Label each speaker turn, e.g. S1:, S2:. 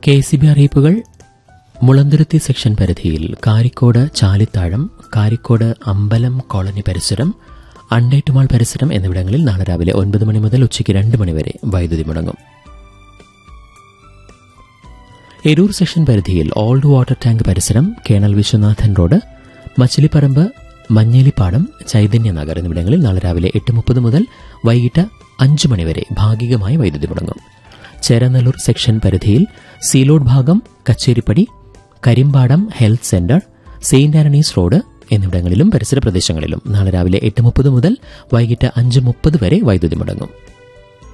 S1: K C B അറിയിപ്പുകൾ Mulanthuruthy section പരിധിയിൽ കാരിക്കോട് ചാലിത്താഴം കാരിക്കോട് അമ്പലം കോളനി പരിസരം അണ്ടേറ്റുമാൾ പരിസരം എന്നിവിടങ്ങളിൽ നാളെ രാവിലെ ഒൻപത് മണി മുതൽ ഉച്ചയ്ക്ക് രണ്ട് മണി വരെ വൈദ്യുതി മുടങ്ങും എരൂർ സെക്ഷൻ പരിധിയിൽ ഓൾഡ് വാട്ടർ ടാങ്ക് പരിസരം കേണൽ വിശ്വനാഥൻ റോഡ് മച്ചിലിപ്പറമ്പ് മഞ്ഞേലിപ്പാടം ചൈതന്യ നഗർ എന്നിവിടങ്ങളിൽ നാളെ രാവിലെ എട്ട് മുപ്പത് മുതൽ വൈകിട്ട് അഞ്ച് മണിവരെ ഭാഗികമായി വൈദ്യുതി മുടങ്ങും ചേരനല്ലൂർ സെക്ഷൻ പരിധിയിൽ സീലോഡ് ഭാഗം Kacheripady Karimpadam health centre Saint Antony's road എന്നിവിടങ്ങളിലും പരിസര പ്രദേശങ്ങളിലും നാളെ രാവിലെ എട്ട് മുപ്പത് മുതൽ വൈകിട്ട് അഞ്ച് മുപ്പത് വരെ വൈദ്യുതി മുടങ്ങും